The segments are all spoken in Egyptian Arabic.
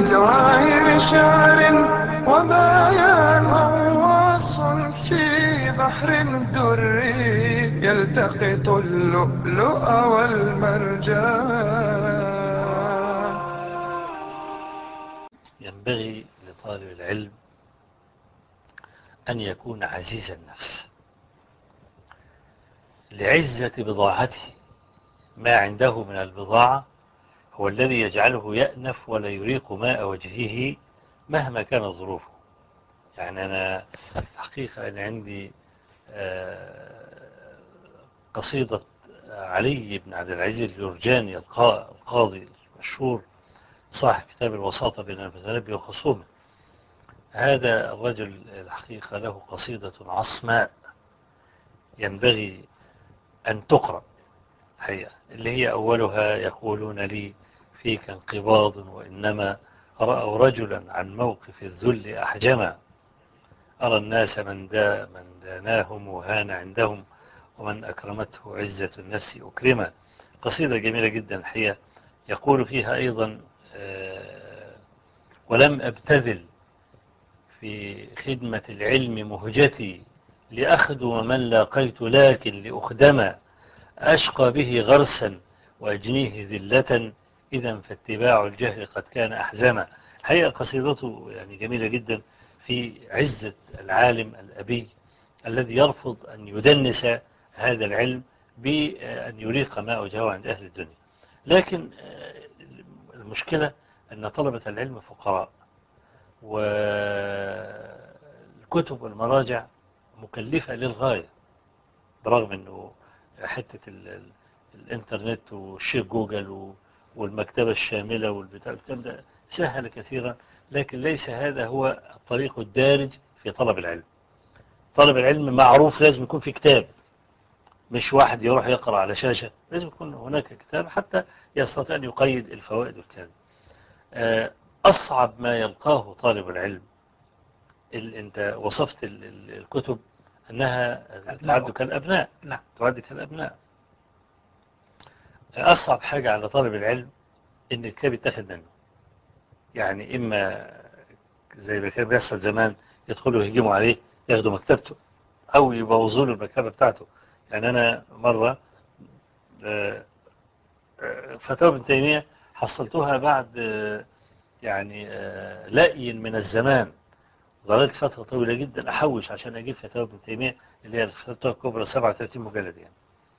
من جواهر شعر وبيان غواص في بحر دري يلتقط اللؤلؤ والمرجان ينبغي لطالب العلم أن يكون عزيز النفس لعزة بضاعته ما عنده من البضاعة هو الذي يجعله يأنف ولا يريق ماء وجهه مهما كانت ظروفه يعني أنا حقيقة أنا عندي قصيدة علي بن عبد العزيز اليرجاني القاضي المشهور صاحب كتاب الوساطة بين المتنبي وخصومه هذا الرجل الحقيقة له قصيدة عصماء ينبغي أن تقرأ حقيقة اللي هي أولها يقولون لي فيك انقباض وإنما رأوا رجلا عن موقف الذل أحجما أرى الناس من, دا من داناهم وهان عندهم ومن أكرمته عزة النفس أكرما قصيدة جميلة جدا الحقيقة يقول فيها أيضا ولم أبتذل في خدمة العلم مهجتي لأخدم من لاقيت لكن لأخدم أشقى به غرسا وأجنيه ذلة إذا فاتباع الجهل قد كان أحزما هي قصيدته يعني جميلة جدا في عزة العالم الأبي الذي يرفض أن يدنس هذا العلم بأن يريق ماء وجهه عند أهل الدنيا لكن المشكلة أن طلبة العلم فقراء والكتب والمراجع مكلفة للغاية برغم أنه حتة الانترنت والشيء جوجل والمكتبة الشاملة والبتاع الكلام ده سهل كثيرا لكن ليس هذا هو الطريق الدارج في طلب العلم طلب العلم معروف لازم يكون في كتاب مش واحد يروح يقرأ على شاشة لازم يكون هناك كتاب حتى يستطيع أن يقيد الفوائد والكلام أصعب ما يلقاه طالب العلم أنت وصفت الكتب أنها تعد كالأبناء نعم تعد كالأبناء أصعب حاجة على طالب العلم إن الكتاب يتاخد منه يعني إما زي ما كان بيحصل زمان يدخلوا يهجموا عليه ياخدوا مكتبته أو يبوظوا له المكتبة بتاعته يعني أنا مرة فتاوى ابن تيمية حصلتها بعد يعني لأي من الزمان ظللت فترة طويلة جدا أحوش عشان أجيب فتاوى ابن تيمية اللي هي الفتاوى الكبرى 37 مجلد يعني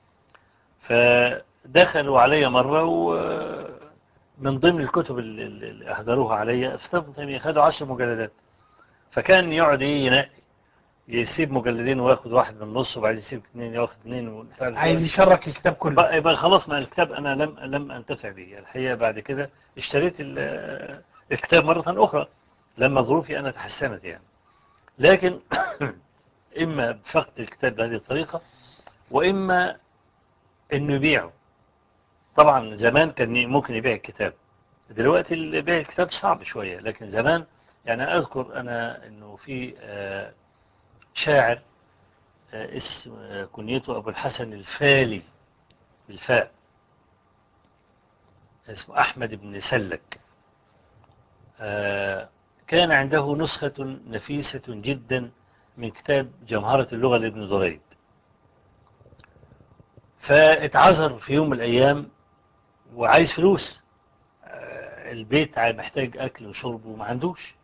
فدخلوا علي مرة ومن ضمن الكتب اللي أهدروها علي فتاوى ابن تيمية خدوا 10 مجلدات فكان يقعد إيه ينقي يسيب مجلدين وياخد واحد من النص وبعدين يسيب اثنين ياخد اثنين عايز يشرك الكتاب كله بقى يبقى خلاص ما الكتاب أنا لم لم أنتفع به الحقيقة بعد كده اشتريت الكتاب مرة أخرى لما ظروفي أنا تحسنت يعني لكن إما بفقد الكتاب بهذه الطريقة وإما إنه يبيعه طبعا زمان كان ممكن يبيع الكتاب دلوقتي بيع الكتاب صعب شوية لكن زمان يعني أذكر أنا إنه في شاعر اسم كنيته أبو الحسن الفالي بالفاء اسمه أحمد بن سلك كان عنده نسخة نفيسة جدا من كتاب جمهرة اللغة لابن دريد فاتعذر في يوم من الأيام وعايز فلوس البيت محتاج أكل وشرب وما عندوش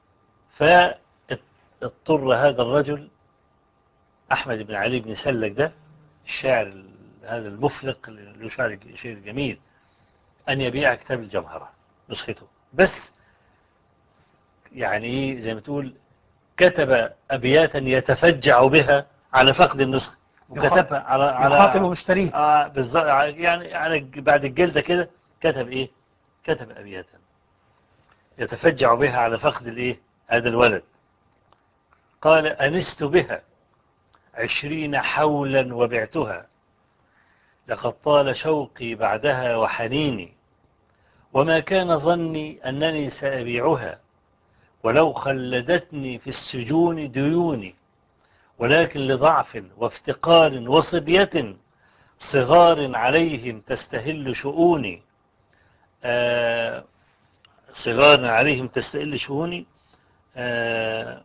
فاضطر هذا الرجل أحمد بن علي بن سلك ده الشاعر هذا المفلق له شعر شعر جميل أن يبيع كتاب الجمهرة نسخته بس يعني ايه زي ما تقول كتب أبياتا يتفجع بها على فقد النسخة وكتبها على على يخاطب مشتريه آه بالظبط يعني يعني بعد الجلدة كده كتب ايه كتب أبياتا يتفجع بها على فقد الايه هذا الولد قال أنست بها عشرين حولا وبعتها لقد طال شوقي بعدها وحنيني وما كان ظني أنني سأبيعها ولو خلدتني في السجون ديوني ولكن لضعف وافتقار وصبية صغار عليهم تستهل شؤوني صغار عليهم تستقل شؤوني آه،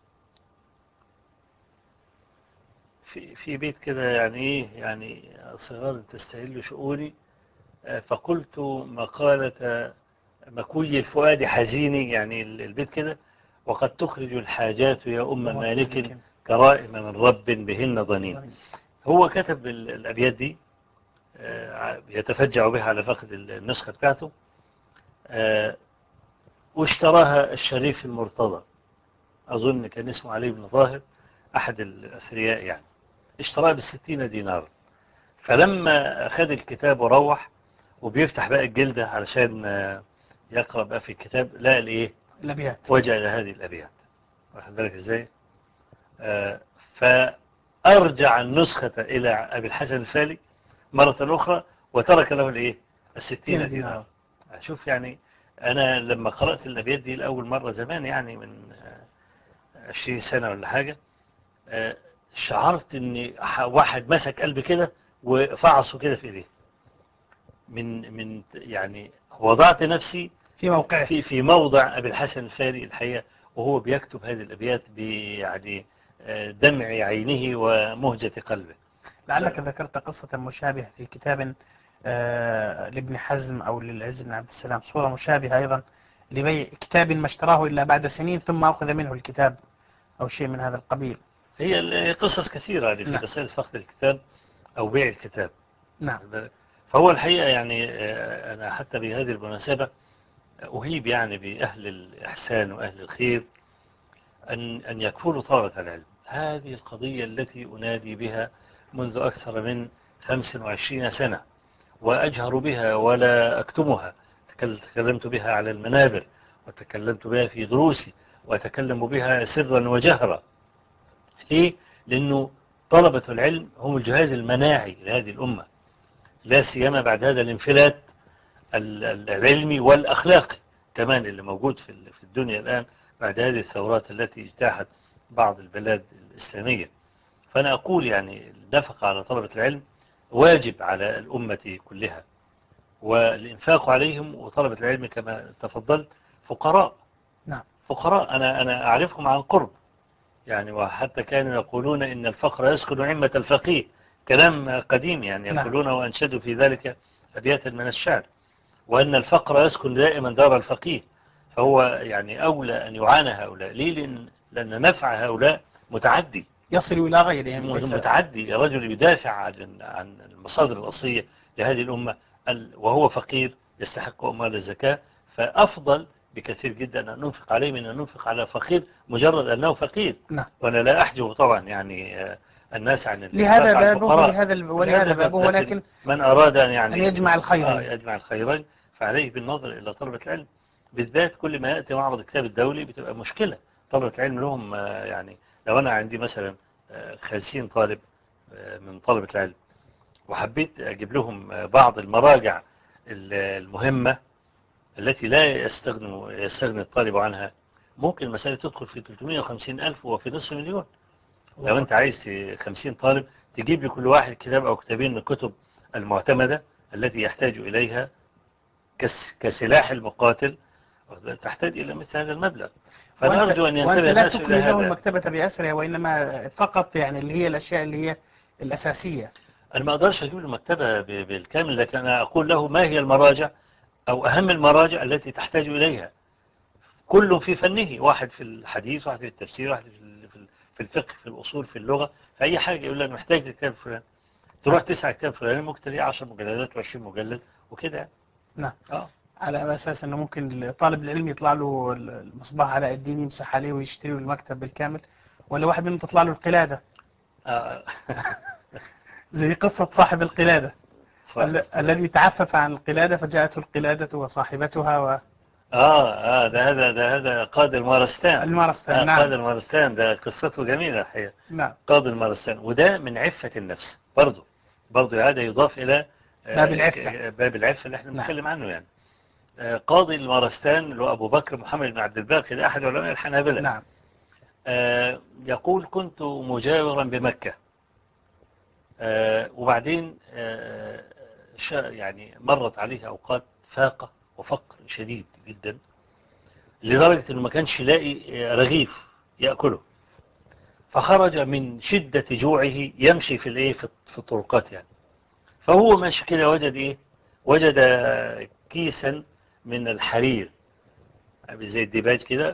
في في بيت كده يعني ايه يعني صغار تستهل شؤوني آه، فقلت مقالة مكوي الفؤاد حزيني يعني ال- البيت كده وقد تخرج الحاجات يا أم مالك كرائم من رب بهن ضنين هو كتب ال- الأبيات دي آه، يتفجع بها على فقد النسخة بتاعته آه، واشتراها الشريف المرتضى أظن كان اسمه علي بن ظاهر أحد الأثرياء يعني اشتراها بالستين دينار فلما أخذ الكتاب وروح وبيفتح بقى الجلدة علشان آه، يقرأ بقى في الكتاب لقى الإيه الأبيات وجد هذه الأبيات واخد بالك إزاي آه، فأرجع النسخة إلى أبي الحسن الفالي مرة أخرى وترك له الإيه الستين دينار شوف يعني أنا لما قرأت الأبيات دي لأول مرة زمان يعني من آه، 20 سنة ولا حاجة آه، شعرت ان ح- واحد مسك قلبي كده وفعصه كده في ايديه من من يعني وضعت نفسي في موقعه في في موضع ابي الحسن الفاري الحقيقه وهو بيكتب هذه الابيات ب يعني آه، دمع عينه ومهجة قلبه لعلك ذكرت قصة مشابهة في كتاب آه، لابن حزم أو للعز بن عبد السلام صورة مشابهة أيضا لبيع كتاب ما اشتراه إلا بعد سنين ثم أخذ منه الكتاب أو شيء من هذا القبيل هي ال- قصص كثيرة يعني في نعم. مسألة فقد الكتاب أو بيع الكتاب نعم فهو الحقيقة يعني آه، أنا حتى بهذه المناسبة أهيب يعني بأهل الإحسان وأهل الخير أن أن يكفلوا طلبة العلم هذه القضية التي أنادي بها منذ أكثر من 25 سنة وأجهر بها ولا أكتمها تكل- تكلمت بها على المنابر وتكلمت بها في دروسي وأتكلم بها سرا وجهرا ليه؟ لأنه طلبة العلم هم الجهاز المناعي لهذه الأمة لا سيما بعد هذا الانفلات ال- ال- العلمي والأخلاقي كمان اللي موجود في ال- في الدنيا الآن بعد هذه الثورات التي اجتاحت بعض البلاد الإسلامية فأنا أقول يعني النفقة على طلبة العلم واجب على الأمة كلها والإنفاق عليهم وطلبة العلم كما تفضلت فقراء نعم. فقراء أنا أنا أعرفهم عن قرب يعني وحتى كانوا يقولون إن الفقر يسكن عمة الفقيه كلام قديم يعني نعم. يقولون وأنشدوا في ذلك أبياتا من الشعر وأن الفقر يسكن دائما دار الفقيه فهو يعني أولى أن يعانى هؤلاء ليه لأن, لأن نفع هؤلاء متعدي يصل إلى غيره يعني ليس- متعدي رجل يدافع عن عن المصادر الأصلية لهذه الأمة ال- وهو فقير يستحق أموال الزكاة فأفضل بكثير جدا أن ننفق عليه من أن ننفق على فقير مجرد أنه فقير نعم. وأنا لا أحجب طبعا يعني آه، الناس عن الإنفاق لهذا على بابه الفقراء. ولهذا ال- ولهذا بابه لكن ولكن من أراد أن يعني أن يجمع الخيرين. آه يجمع الخيرين فعليه بالنظر إلى طلبة العلم بالذات كل ما يأتي معرض الكتاب الدولي بتبقى مشكلة طلبة العلم لهم آه، يعني لو أنا عندي مثلا آه، 50 طالب آه، من طلبة العلم وحبيت أجيب لهم آه، بعض المراجع ال- المهمة التي لا يستغنوا يستغني الطالب عنها ممكن المسألة تدخل في 350 ألف وفي نصف مليون لو أنت عايز ت- 50 طالب تجيب لكل واحد كتاب أو كتابين من الكتب المعتمدة التي يحتاج إليها كس- كسلاح المقاتل تحتاج إلى مثل هذا المبلغ فأنا وأنت, أرجو أن وأنت ينتبه لا الناس إلى تكمل له هذا المكتبة بأسرها وإنما فقط يعني اللي هي الأشياء اللي هي الأساسية أنا ما أقدرش أجيب المكتبة ب- بالكامل لكن أنا أقول له ما هي المراجع أو أهم المراجع التي تحتاج إليها كل في فنه واحد في الحديث واحد في التفسير واحد في ال- في ال- في الفقه في الأصول في اللغة في أي حاجة يقول لك محتاج لكتاب فلان تروح تسعى كتاب فلان ممكن تلاقيه 10 مجلدات و20 مجلد وكده يعني. نعم. اه على أساس أنه ممكن طالب العلم يطلع له المصباح علاء الدين يمسح عليه ويشتري له المكتب بالكامل ولا واحد منهم تطلع له القلادة آه. زي قصة صاحب القلادة صح. ال- الذي تعفف عن القلادة فجاءته القلادة وصاحبتها و... اه اه ده هذا ده هذا قائد المارستان المارستان آه قائد نعم المارستان ده قصته جميلة الحقيقة نعم قاضي المارستان وده من عفة النفس برضه برضه هذا يضاف إلى آه، باب العفة. باب العفة اللي احنا نعم. بنتكلم عنه يعني آه، قاضي المارستان اللي هو أبو بكر محمد بن عبد الباقي ده أحد علماء الحنابلة نعم آه، يقول كنت مجاورا بمكة آه، وبعدين آه، شا- يعني مرت عليه أوقات فاقة وفقر شديد جدا لدرجة انه ما كانش يلاقي رغيف يأكله فخرج من شدة جوعه يمشي في الايه في في الطرقات يعني فهو ماشي كده وجد ايه وجد كيسا من الحرير زي الديباج كده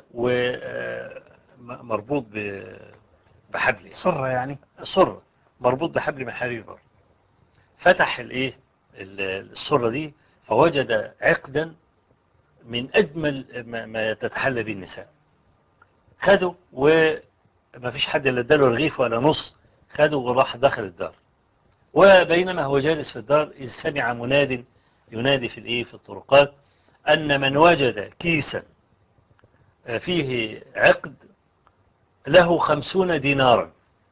ومربوط بحبل سرة يعني سرة مربوط بحبل من الحرير برضه فتح الايه ال- السرة دي فوجد عقدا من أجمل ما- ما تتحلى به النساء خده وما فيش حد اللي اداله رغيف ولا نص خده وراح دخل الدار وبينما هو جالس في الدار إذ سمع مناد ينادي في الايه في الطرقات أن من وجد كيسا فيه عقد له خمسون دينارا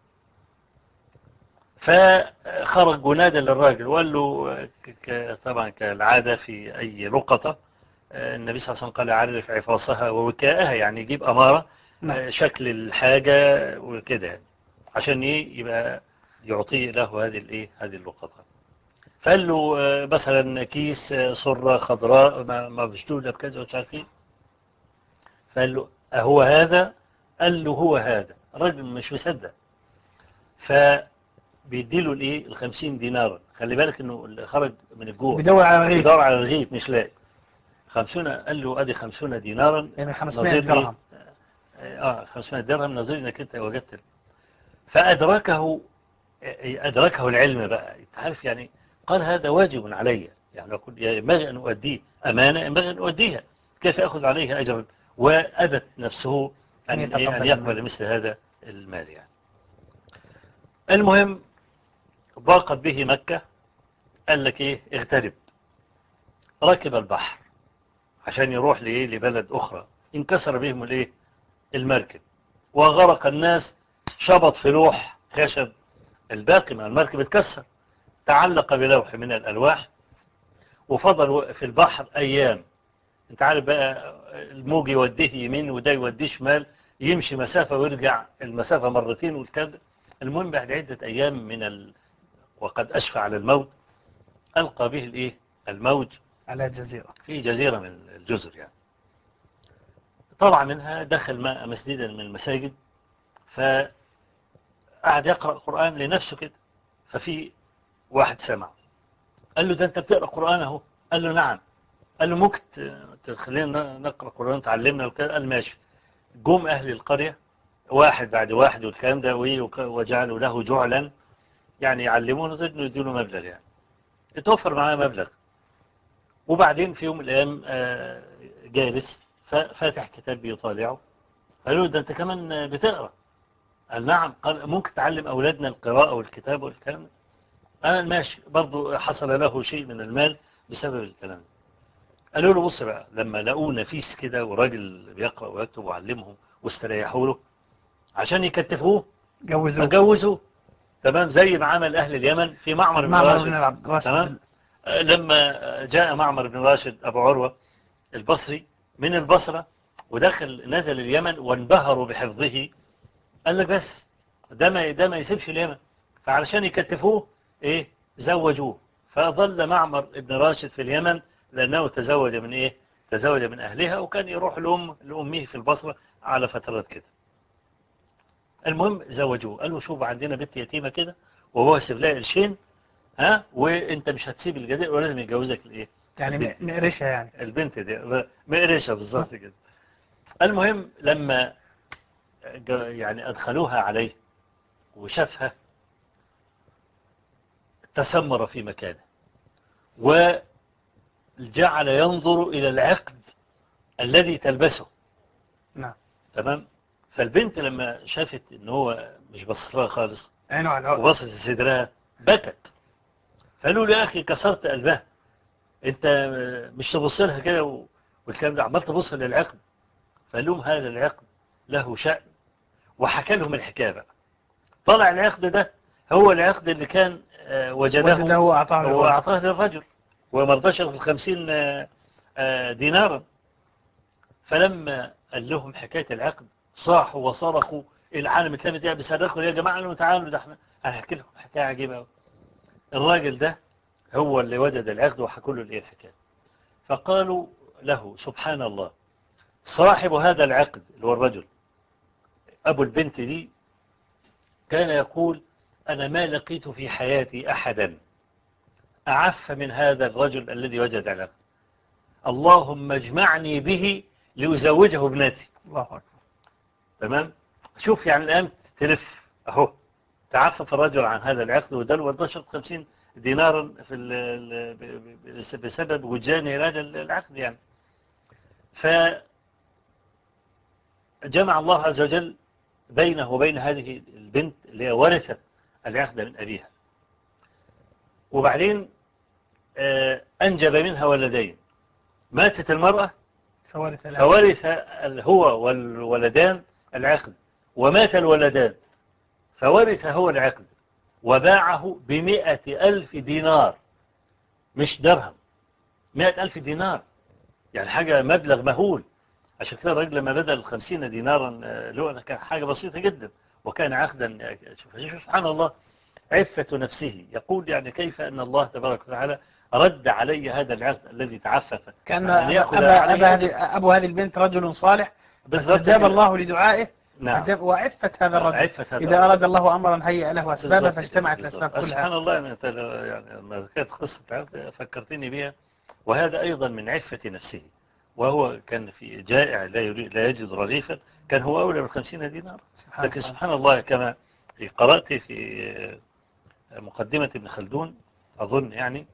فخرج ونادى للراجل وقال له ك- ك- طبعا كالعادة في أي لقطة آه، النبي صلى الله عليه وسلم قال عرف عفاصها ووكاءها يعني يجيب أمارة نعم. آه، شكل الحاجة وكده يعني عشان ايه يبقى يعطيه له هذه الايه هذه اللقطة فقال له آه، مثلا كيس آه، سرة خضراء م- مبشدودة بكذا ومش عارف ايه فقال له أهو هذا قال له هو هذا الراجل مش مصدق فبيديله الايه ال 50 دينارا خلي بالك انه اللي خرج من الجوع بيدور على رغيف بيدور على رغيف مش لاقي 50 قال له ادي 50 دينارا يعني 500 نظير إيه؟ درهم اه 500 درهم نظير انك انت وجدت فادركه ادركه العلم بقى انت عارف يعني قال هذا واجب علي يعني اقول ينبغي ان اؤديه امانه ينبغي ان اؤديها كيف اخذ عليها اجرا وابت نفسه أن ان يتقبل ان يقبل المال. مثل هذا المال يعني المهم ضاقت به مكه قال لك ايه اغترب ركب البحر عشان يروح لايه لبلد اخرى انكسر بهم الايه المركب وغرق الناس شبط في لوح خشب الباقي من المركب اتكسر تعلق بلوح من الألواح وفضل في البحر أيام انت عارف بقى الموج يوديه يمين وده يوديه شمال يمشي مسافة ويرجع المسافة مرتين والكلام المهم بعد عدة أيام من ال... وقد أشفى على الموت ألقى به الإيه الموج على جزيرة في جزيرة من الجزر يعني طلع منها دخل ماء مسجدا من المساجد فقعد يقرأ قرآن لنفسه كده ففي واحد سمع قال له ده انت بتقرأ قرآن اهو قال له نعم قال له ممكن ت- تخلينا نقرأ قرآن تعلمنا وكده قال ماشي جم أهل القرية واحد بعد واحد والكلام ده وإيه وك- وجعلوا له جعلا يعني يعلمونه زي انه يديله مبلغ يعني اتوفر معاه مبلغ وبعدين في يوم من الأيام آه، جالس ففاتح كتاب بيطالعه قالوا له ده أنت كمان بتقرأ قال نعم قال ممكن تعلم أولادنا القراءة والكتاب والكلام ده قال ماشي برضو حصل له شيء من المال بسبب الكلام ده قالوا له بص بقى لما لقوه نفيس كده وراجل بيقرأ ويكتب وعلمهم واستريحوا له عشان يكتفوه جوزوه فجوزوه تمام زي ما عمل أهل اليمن في معمر بن معمر راشد بن عبد الراشد تمام لما جاء معمر بن راشد أبو عروة البصري من البصرة ودخل نزل اليمن وانبهروا بحفظه قال لك بس ده ما ده ما يسيبش اليمن فعلشان يكتفوه ايه زوجوه فظل معمر بن راشد في اليمن لأنه تزوج من ايه تزوج من أهلها وكان يروح لأم لأمه في البصرة على فترات كده المهم زوجوه قالوا شوف عندنا بنت يتيمة كده وهو سيب لها قرشين ها وانت مش هتسيب الجزائر ولازم يتجوزك الايه يعني البنت. م- مقرشة يعني البنت دي مقرشة بالظبط كده المهم لما جا- يعني أدخلوها عليه وشافها تسمر في مكانه وجعل ينظر إلى العقد الذي تلبسه نعم تمام فالبنت لما شافت ان هو مش بص لها خالص عينه على العقد وبصت في صدرها بكت فقالوا له يا اخي كسرت قلبها انت مش تبص لها كده و- والكلام ده عمال تبص للعقد فقال لهم هذا العقد له شأن وحكى لهم الحكايه بقى طلع العقد ده هو العقد اللي كان آه، وجده وجده وأعطاه الولد. وأعطاه للرجل وما رضاش ياخد الخمسين آه، آه، دينارا فلما قال لهم حكاية العقد صاحوا وصرخوا العالم الإسلامي ده بيصرخوا يا جماعة قالوا تعالوا ده احنا هنحكي لكم حكاية عجيبة أوي. الراجل ده هو اللي وجد العقد وحكوا له الايه الحكاية فقالوا له سبحان الله صاحب هذا العقد اللي هو الرجل أبو البنت دي كان يقول أنا ما لقيت في حياتي أحدا أعف من هذا الرجل الذي وجد العقد اللهم اجمعني به لأزوجه ابنتي الله أكبر تمام شوف يعني الآن تلف أهو تعفف الرجل عن هذا العقد ودل وانتشرت 50 دينارا في ال- ال- ب- ب- بسبب وجانه هذا العقد يعني فجمع الله عز وجل بينه وبين هذه البنت اللي هي ورثت العقد من أبيها وبعدين آه، أنجب منها ولدين ماتت المرأة فورث الأب. فورث ال- هو والولدان العقد ومات الولدان فورث هو العقد وباعه بمئة ألف دينار مش درهم مئة ألف دينار يعني حاجة مبلغ مهول عشان كده الراجل لما بدأ الخمسين دينارا آه، له كان حاجة بسيطة جدا وكان عقدا آه، شوف- شوف سبحان الله عفة نفسه يقول يعني كيف أن الله تبارك وتعالى رد علي هذا العقد الذي تعفف كان عن أن أبا, يأخذ أبا, عليه أبا, أجر. هذه- أبو هذه البنت رجل صالح بالضبط استجاب كده. الله لدعائه نعم أجاب وعفة هذا الرجل عفة هذا إذا الرجل. أراد الله أمرا هيأ له أسبابا بالضبط فاجتمعت كده، الأسباب بالضبط. سبحان كلها الله يعني أنت لو- يعني لما كانت قصة عبد فكرتني بها وهذا أيضا من عفة نفسه وهو كان في جائع لا يريد لا يجد رغيفا كان هو أولى بالخمسين دينار سبحان لكن الله. سبحان الله كما قرأت في مقدمة ابن خلدون أظن يعني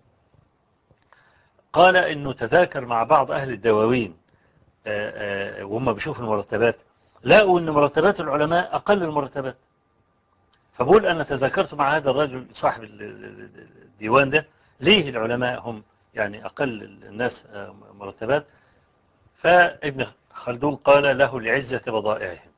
قال إنه تذاكر مع بعض أهل الدواوين آه، آه، وهم بيشوفوا المرتبات لقوا أن مرتبات العلماء أقل المرتبات فبقول أنا تذاكرت مع هذا الرجل صاحب ال- ال- الديوان ده ليه العلماء هم يعني أقل الناس آه، مرتبات فابن خلدون قال له لعزة بضائعهم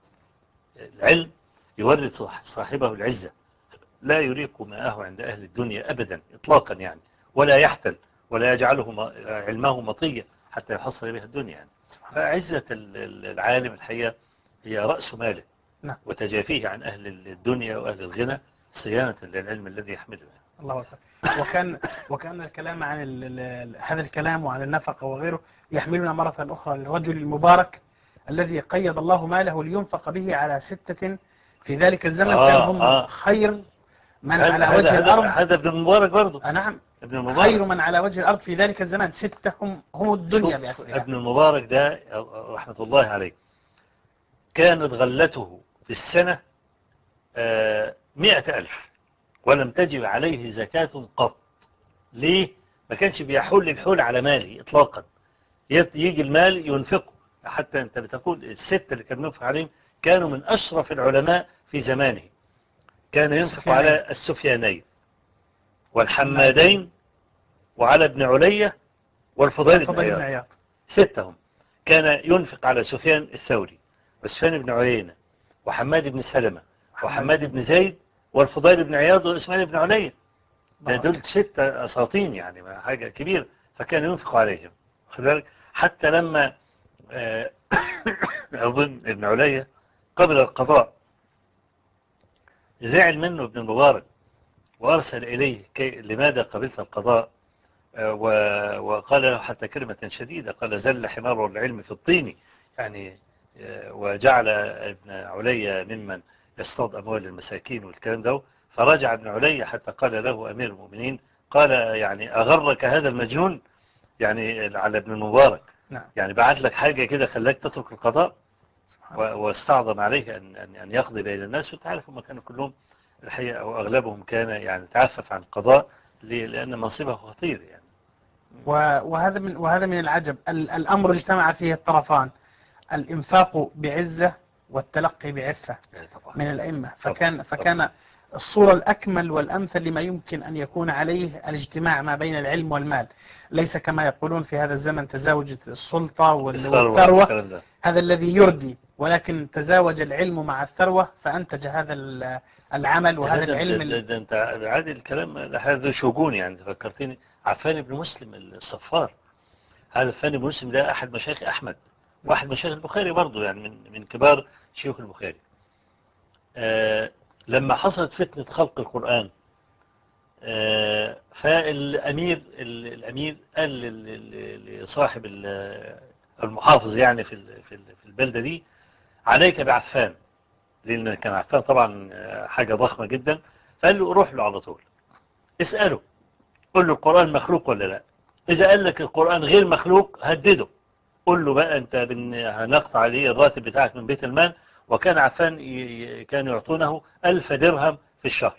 العلم يورث صاح- صاحبه العزة لا يريق ماءه عند أهل الدنيا أبدا إطلاقا يعني ولا يحتل ولا يجعله م- علمه مطية حتى يحصل بها الدنيا يعني فعزة ال- ال- العالم الحقيقة هي رأس ماله نعم. وتجافيه عن أهل الدنيا وأهل الغنى صيانة للعلم الذي يحمله الله أكبر وكان وكان الكلام عن ال- ال- هذا الكلام وعن النفقة وغيره يحملنا مرة أخرى للرجل المبارك الذي قيد الله ماله لينفق به على ستة في ذلك الزمن آه، كانوا هم آه. خير من هذا- على هذا- وجه هذا- الأرض هذا ابن المبارك برضه آه، نعم ابن المبارك خير من على وجه الأرض في ذلك الزمان ستة هم هم الدنيا شوف، بأسرها ابن المبارك ده رحمة الله عليه كانت غلته في السنة آه، مئة ألف ولم تجب عليه زكاة قط ليه؟ ما كانش بيحول الحول على ماله إطلاقا يت- يجي المال ينفقه حتى أنت بتقول الستة اللي كان ينفق عليهم كانوا من أشرف العلماء في زمانه كان ينفق السفيانين. على السفيانين والحمادين وعلى ابن علية والفضيل بن فضل بن عياض عياض ستهم كان ينفق على سفيان الثوري وسفيان بن عيينة وحماد بن سلمة وحماد بن زيد والفضيل بن عياض وإسماعيل بن علية ده دول ستة أساطين يعني ما حاجة كبيرة فكان ينفق عليهم خد بالك حتى لما آه، أظن ابن علية قبل القضاء زعل منه ابن المبارك وأرسل إليه كي لماذا قبلت القضاء آه، و- وقال له حتى كلمة شديدة قال زل حمار العلم في الطين يعني آه، وجعل ابن علي ممن يصطاد أموال المساكين والكلام ده فرجع ابن علي حتى قال له أمير المؤمنين قال يعني أغرك هذا المجنون يعني على ابن المبارك نعم يعني بعت لك حاجة كده خلاك تترك القضاء و- واستعظم عليه أن أن أن يقضي بين الناس وأنت عارف هم كانوا كلهم الحقيقة أو أغلبهم كان يعني تعفف عن القضاء ليه؟ لأن منصبه خطير يعني و- وهذا من وهذا من العجب ال- الأمر اجتمع فيه الطرفان الإنفاق بعزة والتلقي بعفة يعني طبعا من الأئمة فكان فكان الصورة الأكمل والأمثل لما يمكن أن يكون عليه الاجتماع ما بين العلم والمال ليس كما يقولون في هذا الزمن تزاوج السلطة وال- الثروة والثروة والكلام ده. هذا الذي يردي ولكن تزاوج العلم مع الثروة فأنتج هذا ال- العمل وهذا ده- العلم ده, ده, ال- ده انت عادي الكلام ده هذا شجون يعني أنت فكرتني عفان بن مسلم الصفار هذا عفان بن مسلم ده أحد مشايخ أحمد واحد مشايخ البخاري برضه يعني من من كبار شيوخ البخاري آه لما حصلت فتنة خلق القرآن آه فالأمير ال- الأمير قال لل- لل- لصاحب ال- المحافظ يعني في ال- في ال- في البلدة دي عليك بعفان لأن كان عفان طبعا آه، حاجة ضخمة جدا فقال له روح له على طول اسأله قل له القرآن مخلوق ولا لا إذا قال لك القرآن غير مخلوق هدده قل له بقى أنت بن- هنقطع عليه الراتب بتاعك من بيت المال وكان عفان ي- ي- كان يعطونه ألف درهم في الشهر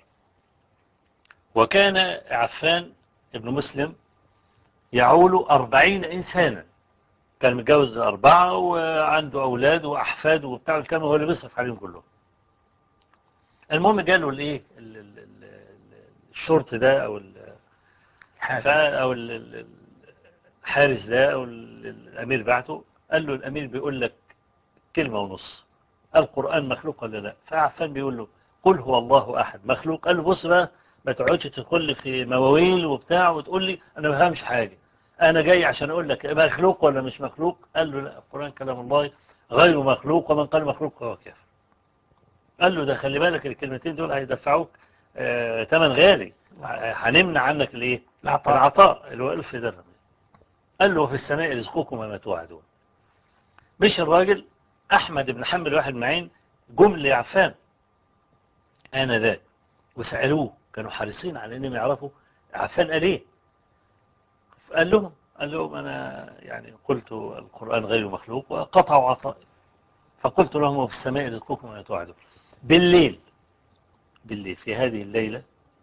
وكان عفان ابن مسلم يعول أربعين إنسانا كان متجوز أربعة وعنده أولاد وأحفاد وبتاع الكلام هو اللي بيصرف عليهم كلهم المهم جاله الإيه ال- ال- ال- ال- الشرط ده أو ال- ف- حاجة أو ال- ال- الحارس ده أو ال- الأمير بعته قال له الأمير بيقول لك كلمة ونص القرآن مخلوق ولا لا فعفان بيقول له قل هو الله أحد مخلوق قال له بص بقى ما تقعدش تدخل لي في مواويل وبتاع وتقول لي أنا ما فهمش حاجة أنا جاي عشان أقول لك مخلوق ولا مش مخلوق قال له لا القرآن كلام الله غير مخلوق ومن قال مخلوق فهو كافر قال له ده خلي بالك الكلمتين دول هيدفعوك آه، ثمن غالي هنمنع عنك الايه العطاء العطاء اللي هو ألف درهم قال له في السماء رزقكم وما توعدون مش الراجل أحمد بن حنبل واحد معين جم لعفان أنا ذاك وسألوه كانوا حريصين على أنهم يعرفوا عفان قال إيه فقال لهم قال لهم أنا يعني قلت القرآن غير مخلوق وقطعوا عطائي فقلت لهم وفي السماء رزقكم وما توعدون بالليل بالليل في هذه الليلة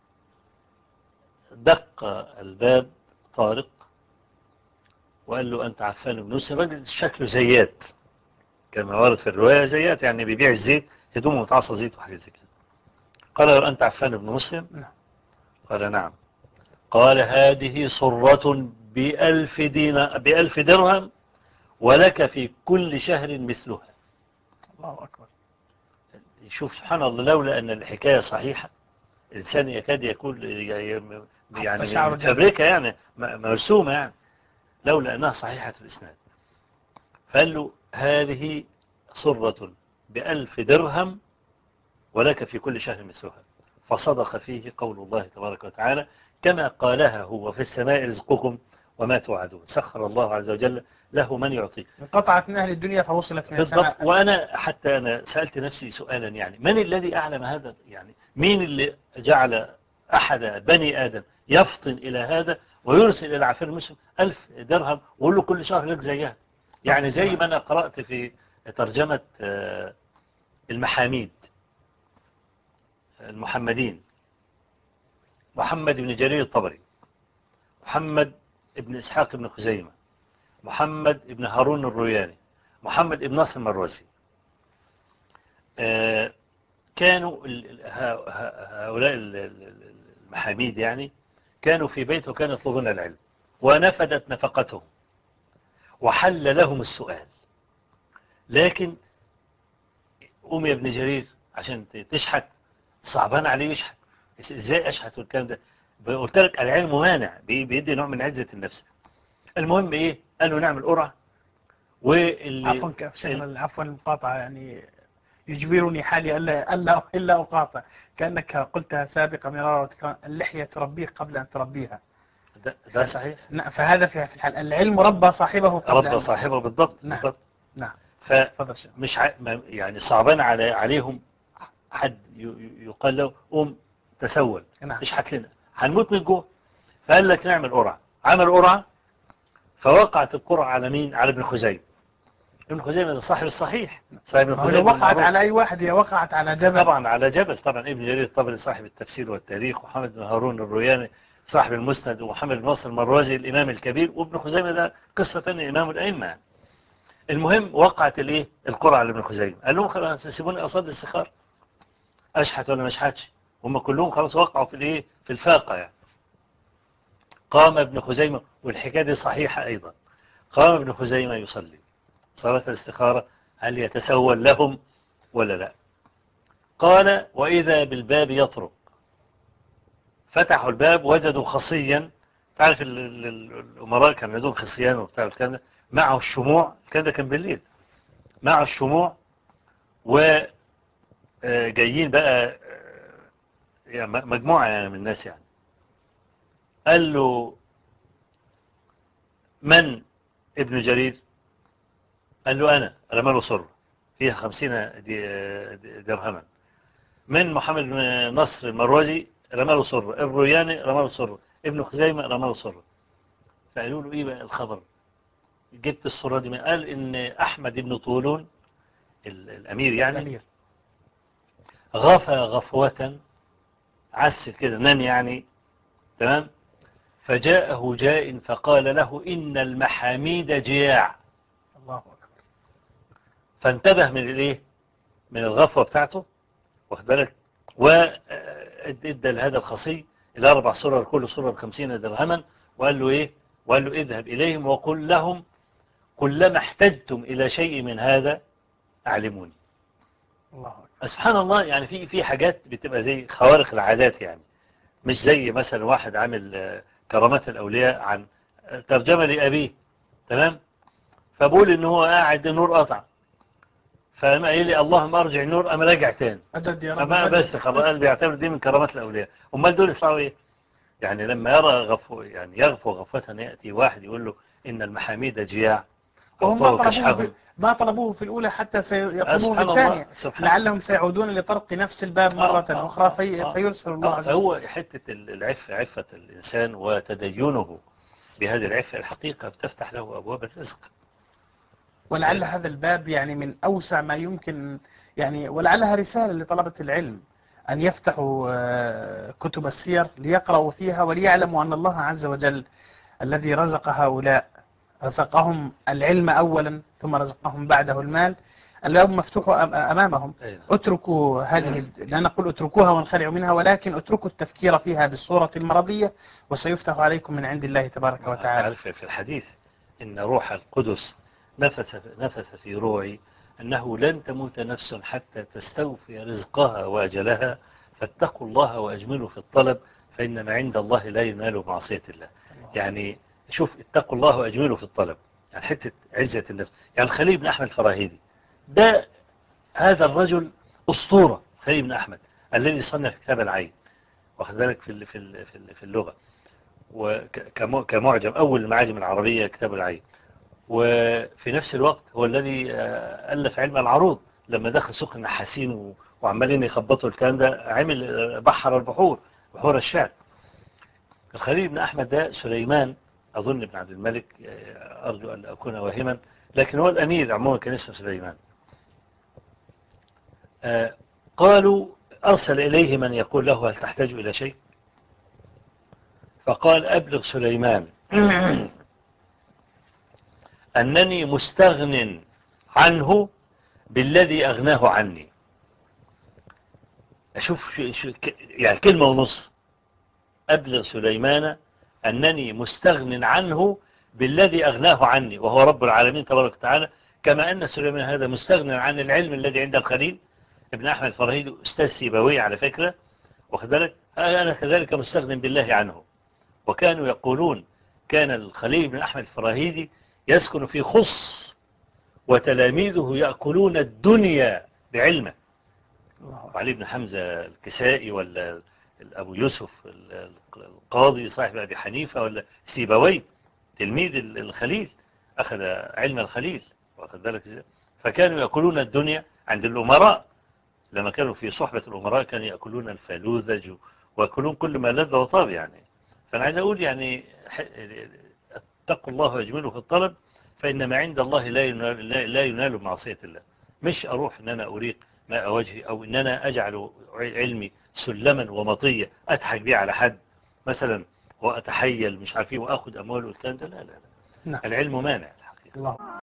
دق الباب طارق وقال له أنت عفان بن مسلم راجل شكله زيات كما ورد في الرواية زيات يعني بيبيع الزيت هدومه متعصى زيت وحاجات زي كده قال له أنت عفان بن مسلم نعم. قال نعم قال هذه صرة بألف, دينا بألف درهم ولك في كل شهر مثلها الله أكبر شوف سبحان الله لولا أن الحكاية صحيحة الإنسان يكاد يكون يعني شعره متفبركة يعني م- مرسومة يعني لولا أنها صحيحة الإسناد فقال له هذه صرة بألف درهم ولك في كل شهر مثلها فصدق فيه قول الله تبارك وتعالى كما قالها هو في السماء رزقكم وما توعدون سخر الله عز وجل له من يعطيه انقطعت من أهل الدنيا فوصلت من بالضبط السماء وأنا حتى أنا سألت نفسي سؤالا يعني من الذي أعلم هذا يعني مين اللي جعل أحد بني آدم يفطن إلى هذا ويرسل إلى عفان المسلم ألف درهم ويقول له كل شهر لك زيها يعني زي ما أنا قرأت في ترجمة آه، المحاميد المحمدين محمد بن جرير الطبري محمد بن إسحاق بن خزيمة محمد بن هارون الروياني محمد بن نصر المروزي آه، كانوا ال- ال- ها- ها- هؤلاء ال- ال- المحاميد يعني كانوا في بيت وكانوا يطلبون العلم ونفدت نفقتهم وحل لهم السؤال لكن قوم يا ابن جرير عشان ت- تشحت صعبان عليه يشحت ازاي اشحت والكلام ده قلت لك العلم مانع بي- بيدي نوع من عزة النفس المهم ايه قالوا نعمل قرعة واللي عفوا كيف شغل عفوا المقاطعة يعني يجبرني حالي ألا ألا إلا أقاطع كأنك قلتها سابقا مرارا وتكرارا اللحية تربيك قبل أن تربيها ده, ده صحيح نعم، فهذا في في الحال العلم ربى صاحبه قبل رب أن- صاحبه بالضبط نعم. بالضبط نعم فمش تفضل شيخ ع... ما- يعني صعبان على عليهم حد ي- ي- يقال له قوم تسول نعم اشحت لنا هنموت من الجوع فقال لك نعمل قرعة عمل قرعة فوقعت القرعة على مين على ابن خزيمة ابن خزيمة ده صاحب الصحيح صاحب ابن ما هو لو خزيمة وقعت المعروف. على أي واحد هي وقعت على جبل طبعا على جبل طبعا ابن جرير الطبري صاحب التفسير والتاريخ وحمد بن هارون الروياني صاحب المسند ومحمد بن ناصر المروزي الإمام الكبير وابن خزيمة ده قصة ثانية إمام الأئمة المهم وقعت الايه القرعة على ابن خزيمة قال لهم خلاص سيبوني أصد السخار أشحت ولا ما أشحتش هم كلهم خلاص وقعوا في الايه في الفاقة يعني قام ابن خزيمة والحكاية دي صحيحة أيضا قام ابن خزيمة يصلي صلاة الاستخارة هل يتسول لهم ولا لا قال وإذا بالباب يطرق فتحوا الباب وجدوا خصيا تعرف ال- ال- ال- الأمراء كان عندهم خصيان وبتاع الكلام ده معه الشموع الكلام ده كان بالليل معه الشموع وجايين بقى آه، يعني م- مجموعة يعني من الناس يعني قال له من ابن جرير قال له أنا رمى له سرة فيها خمسين دي- دي- درهما من محمد بن نصر المروزي رمى له سرة الروياني رمى له سرة ابن خزيمة رمى له سرة فقالوا له إيه بقى الخبر جبت الصورة دي من قال إن أحمد بن طولون ال- الأمير يعني الأمير غفى غفوة عسل كده نام يعني تمام فجاءه جاء فقال له إن المحاميد جياع الله أكبر فانتبه من الايه من الغفوة بتاعته واخد بالك وادى لهذا الخصي الاربع سرر كل سرر بخمسين درهما وقال له ايه وقال له اذهب اليهم وقل لهم كلما احتجتم الى شيء من هذا اعلموني الله أكبر سبحان الله يعني في في حاجات بتبقى زي خوارق العادات يعني مش زي مثلا واحد عامل آه، كرامات الأولياء عن آه، ترجمة لأبيه تمام فبقول إن هو قاعد النور قطع فما قال لي اللهم ارجع النور أما راجع تاني مدد يا رب ما مدد. بس خلاص قال بيعتبر دي من كرامات الأولياء امال دول يطلعوا إيه يعني لما يرى غفو يعني يغفو غفوة يأتي واحد يقول له إن المحاميد جياع وهم ما أو طلبوه كشحهم في ما طلبوه في الأولى حتى سيطلبوه في سبحان الثانية الله سبحان لعلهم سيعودون لطرق نفس الباب مرة آه، آه، أخرى في آه. فيرسل الله آه، عز وجل هو حتة العفة عفة الإنسان وتدينه بهذه العفة الحقيقة بتفتح له أبواب الرزق ولعل هذا الباب يعني من أوسع ما يمكن يعني ولعلها رسالة لطلبة العلم أن يفتحوا آه، كتب السير ليقرأوا فيها وليعلموا أن الله عز وجل الذي رزق هؤلاء رزقهم العلم أولا ثم رزقهم بعده المال الباب مفتوح أم- أمامهم أيضا. اتركوا هذه لا نقول اتركوها وانخلعوا منها ولكن اتركوا التفكير فيها بالصورة المرضية وسيفتح عليكم من عند الله تبارك وتعالى تعرف في الحديث إن روح القدس نفث نفث في روعي أنه لن تموت نفس حتى تستوفي رزقها وأجلها فاتقوا الله وأجملوا في الطلب فإن ما عند الله لا ينال معصية الله يعني شوف اتقوا الله وأجملوا في الطلب يعني حتة عزة النفس يعني خليل بن أحمد الفراهيدي ده هذا الرجل أسطورة خليل بن أحمد الذي صنف كتاب العين واخد بالك في ال- في ال- في ال- في اللغة وكمعجم أول المعاجم العربية كتاب العين وفي نفس الوقت هو الذي آه، ألف علم العروض لما دخل سوق النحاسين و- وعمالين يخبطوا الكلام ده عمل آه، بحر البحور بحور الشعر الخليل بن أحمد ده سليمان أظن بن عبد الملك آه، أرجو أن لا أكون واهما لكن هو الأمير عموما كان اسمه سليمان آه، قالوا أرسل إليه من يقول له هل تحتاج إلى شيء فقال أبلغ سليمان أنني مستغن عنه بالذي أغناه عني أشوف شو شو ك- يعني كلمة ونص أبلغ سليمان أنني مستغن عنه بالذي أغناه عني وهو رب العالمين تبارك وتعالى كما أن سليمان هذا مستغن عن العلم الذي عند الخليل ابن أحمد الفراهيدي أستاذ سيبوي على فكرة واخد بالك أنا كذلك مستغن بالله عنه وكانوا يقولون كان الخليل بن أحمد الفراهيدي يسكن في خص وتلاميذه يأكلون الدنيا بعلمه الله أكبر. وعلي بن حمزة الكسائي ولا أبو يوسف ال- القاضي صاحب أبي حنيفة ولا سيبوي تلميذ ال- الخليل أخذ علم الخليل واخد بالك إزاي؟ فكانوا يأكلون الدنيا عند الأمراء لما كانوا في صحبة الأمراء كانوا يأكلون الفلوذج ويأكلون كل ما لذ وطاب يعني فأنا عايز أقول يعني ح- اتقوا الله واجملوا في الطلب فإن ما عند الله لا ينال, لا- لا ينال بمعصية الله مش أروح إن أنا أريق ماء وجهي أو إن أنا أجعل علمي سلما ومطية أضحك بيه على حد مثلا وأتحيل مش عارف ايه وأخذ أمواله والكلام ده لا لا لا نعم العلم مانع الحقيقة الله